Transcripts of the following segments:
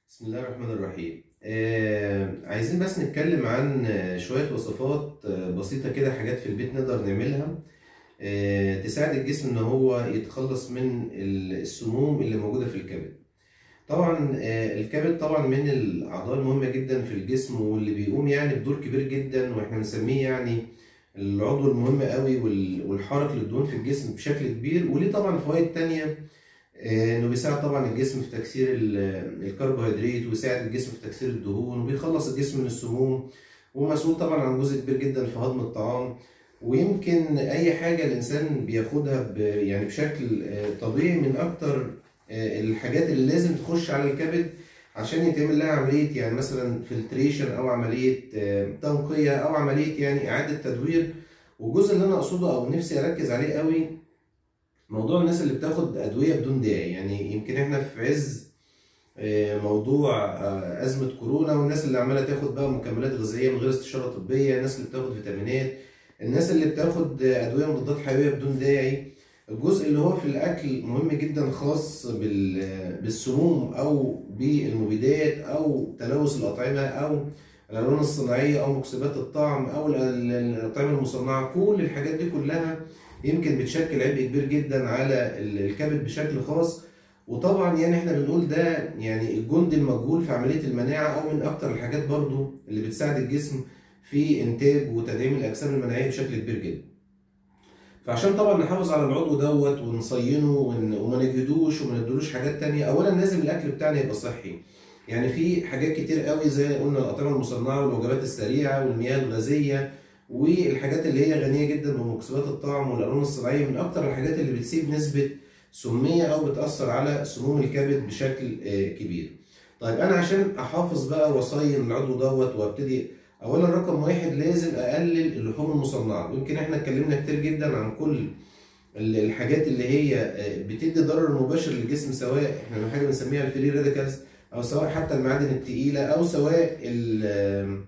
بسم الله الرحمن الرحيم آه عايزين بس نتكلم عن آه، شوية وصفات آه، بسيطة كده حاجات في البيت نقدر نعملها آه تساعد الجسم إن هو يتخلص من ال- السموم اللي موجودة في الكبد طبعا آه الكبد طبعا من الأعضاء المهمة جدا في الجسم واللي بيقوم يعني بدور كبير جدا وإحنا بنسميه يعني العضو المهم قوي وال- والحارق للدهون في الجسم بشكل كبير وليه طبعا فوائد تانية آه، انه بيساعد طبعا الجسم في تكسير ال- الكربوهيدرات ويساعد الجسم في تكسير الدهون وبيخلص الجسم من السموم ومسؤول طبعا عن جزء كبير جدا في هضم الطعام ويمكن اي حاجه الانسان بياخدها ب- يعني بشكل آه، طبيعي من اكتر آه، الحاجات اللي لازم تخش على الكبد عشان يتعمل لها عمليه يعني مثلا فلتريشن او عمليه آه، تنقيه او عمليه يعني اعاده تدوير والجزء اللي انا اقصده او نفسي اركز عليه قوي موضوع الناس اللي بتاخد أدوية بدون داعي يعني يمكن احنا في عز آه، موضوع آه، أزمة كورونا والناس اللي عمالة تاخد بقى مكملات غذائية من غير استشارة طبية الناس اللي بتاخد فيتامينات الناس اللي بتاخد آه، أدوية مضادات حيوية بدون داعي الجزء اللي هو في الأكل مهم جدا خاص بال- بالسموم أو بالمبيدات أو تلوث الأطعمة أو الألوان الصناعية أو مكسبات الطعم أو ال- ال- الأطعمة المصنعة كل الحاجات دي كلها يمكن بتشكل عبء كبير جدا على ال- الكبد بشكل خاص وطبعا يعني احنا بنقول ده يعني الجند المجهول في عمليه المناعه او من اكتر الحاجات برضو اللي بتساعد الجسم في انتاج وتدعيم الاجسام المناعيه بشكل كبير جدا. فعشان طبعا نحافظ على العضو دوت ونصينه ون- وما نجهدوش وما ندلوش حاجات تانية اولا لازم الاكل بتاعنا يبقى صحي. يعني في حاجات كتير قوي زي قلنا الاطعمه المصنعه والوجبات السريعه والمياه الغازيه والحاجات اللي هي غنيه جدا بمكسبات الطعم والالوان الصناعيه من اكتر الحاجات اللي بتسيب نسبه سميه او بتاثر على سموم الكبد بشكل آه، كبير. طيب انا عشان احافظ بقى واصين العضو دوت وابتدي اولا رقم واحد لازم اقلل اللحوم المصنعه ويمكن احنا اتكلمنا كتير جدا عن كل ال- الحاجات اللي هي آه، بتدي ضرر مباشر للجسم سواء احنا حاجه بنسميها الفري راديكالز او سواء حتى المعادن التقيله او سواء ال- آه،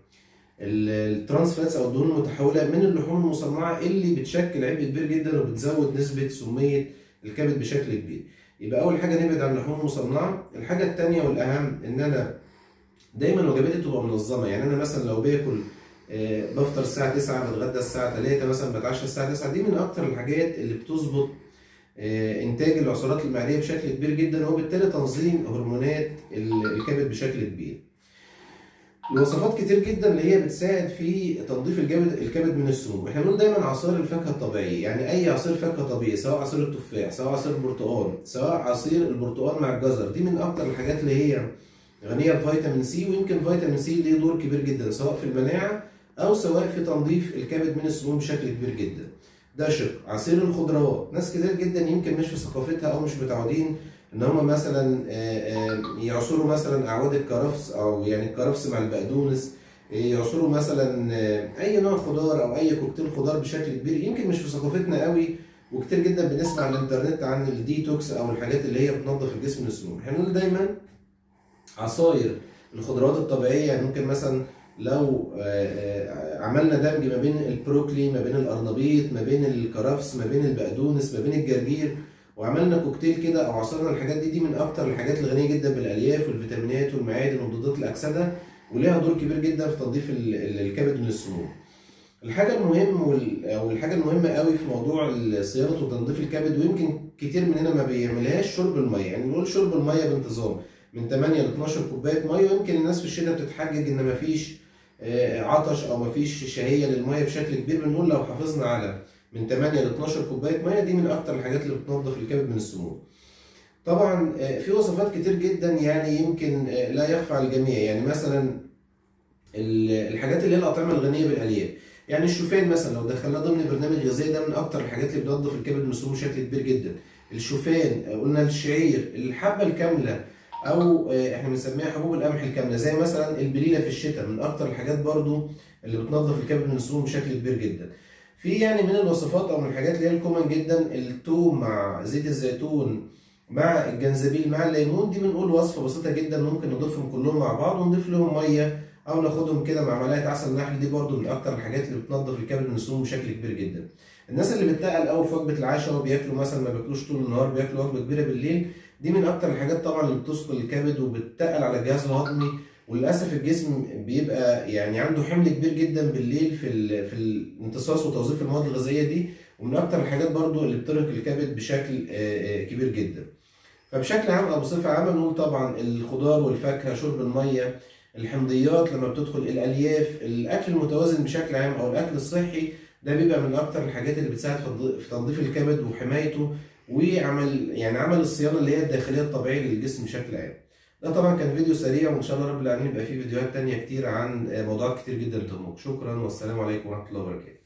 الترانس فاتس او الدهون المتحوله من اللحوم المصنعه اللي بتشكل عبء كبير جدا وبتزود نسبه سميه الكبد بشكل كبير. يبقى اول حاجه نبعد عن اللحوم المصنعه، الحاجه الثانيه والاهم ان انا دايما وجباتي تبقى منظمه يعني انا مثلا لو باكل آه، بفطر الساعه 9 بتغدى الساعه 3 مثلا بتعشى الساعه 9 دي من اكتر الحاجات اللي بتظبط آه، انتاج العصارات المعديه بشكل كبير جدا وبالتالي تنظيم هرمونات ال- الكبد بشكل كبير. الوصفات كتير جدا اللي هي بتساعد في تنظيف الكبد الكبد من السموم احنا بنقول دايما عصير الفاكهه الطبيعيه يعني اي عصير فاكهه طبيعي سواء عصير التفاح سواء عصير البرتقال سواء عصير البرتقال مع الجزر دي من اكتر الحاجات اللي هي غنيه بفيتامين سي ويمكن فيتامين سي ليه دور كبير جدا سواء في المناعه او سواء في تنظيف الكبد من السموم بشكل كبير جدا ده شق عصير الخضروات ناس كتير جدا يمكن مش في ثقافتها او مش متعودين ان هم مثلا آه، آه، يعصروا مثلا اعواد الكرفس او يعني الكرفس مع البقدونس آه، يعصروا مثلا آه، اي نوع خضار او اي كوكتيل خضار بشكل كبير يمكن مش في ثقافتنا قوي وكتير جدا بنسمع على الانترنت عن الديتوكس او الحاجات اللي هي بتنظف الجسم من السموم احنا بنقول دايما عصاير الخضروات الطبيعيه يعني ممكن مثلا لو آه، آه، عملنا دمج ما بين البروكلي ما بين القرنبيط ما بين الكرفس ما بين البقدونس ما بين الجرجير وعملنا كوكتيل كده او عصرنا الحاجات دي دي من اكتر الحاجات الغنيه جدا بالالياف والفيتامينات والمعادن ومضادات الاكسده وليها دور كبير جدا في تنظيف ال- ال- الكبد من السموم. الحاجه المهم وال- او الحاجه المهمه قوي في موضوع صيانه وتنظيف الكبد ويمكن كتير مننا ما بيعملهاش شرب الميه يعني بنقول شرب الميه بانتظام من 8 ل 12 كوبايه ميه ويمكن الناس في الشتاء بتتحجج ان مفيش آه، عطش او مفيش شهيه للميه بشكل كبير بنقول لو حافظنا على من 8 ل 12 كوبايه ميه دي من اكتر الحاجات اللي بتنظف الكبد من السموم. طبعا آه، في وصفات كتير جدا يعني يمكن آه، لا يخفى على الجميع يعني مثلا ال- الحاجات اللي هي الاطعمه الغنيه بالالياف يعني الشوفان مثلا لو دخلناه ضمن برنامج غذائي ده من اكتر الحاجات اللي بتنظف الكبد من السموم بشكل كبير جدا الشوفان آه، قلنا الشعير الحبه الكامله او آه، احنا بنسميها حبوب القمح الكامله زي مثلا البليله في الشتاء من اكتر الحاجات برضو اللي بتنظف الكبد من السموم بشكل كبير جدا في يعني من الوصفات او من الحاجات اللي هي الكومن جدا التوم مع زيت الزيتون مع الجنزبيل مع الليمون دي بنقول وصفه بسيطه جدا ممكن نضيفهم كلهم مع بعض ونضيف لهم ميه او ناخدهم كده مع معلقه عسل نحل دي برضو من اكتر الحاجات اللي بتنظف الكبد من السموم بشكل كبير جدا الناس اللي بتتقل قوي في وجبه العشاء وبياكلوا مثلا ما بياكلوش طول النهار بياكلوا وجبه كبيره بالليل دي من اكتر الحاجات طبعا اللي بتثقل الكبد وبتتقل على الجهاز الهضمي وللاسف الجسم بيبقى يعني عنده حمل كبير جدا بالليل في ال- في الامتصاص وتوظيف المواد الغذائيه دي ومن اكتر الحاجات برضو اللي بترهق الكبد بشكل آه، آه، كبير جدا فبشكل عام او بصفه عامه نقول طبعا الخضار والفاكهه شرب الميه الحمضيات لما بتدخل الالياف الاكل المتوازن بشكل عام او الاكل الصحي ده بيبقى من اكتر الحاجات اللي بتساعد في تنظ- في تنظيف الكبد وحمايته وعمل يعني عمل الصيانه اللي هي الداخليه الطبيعيه للجسم بشكل عام ده طبعا كان فيديو سريع وان شاء الله رب العالمين يبقى فيه فيديوهات تانية كتير عن موضوعات كتير جدا تهمك شكرا والسلام عليكم ورحمه الله وبركاته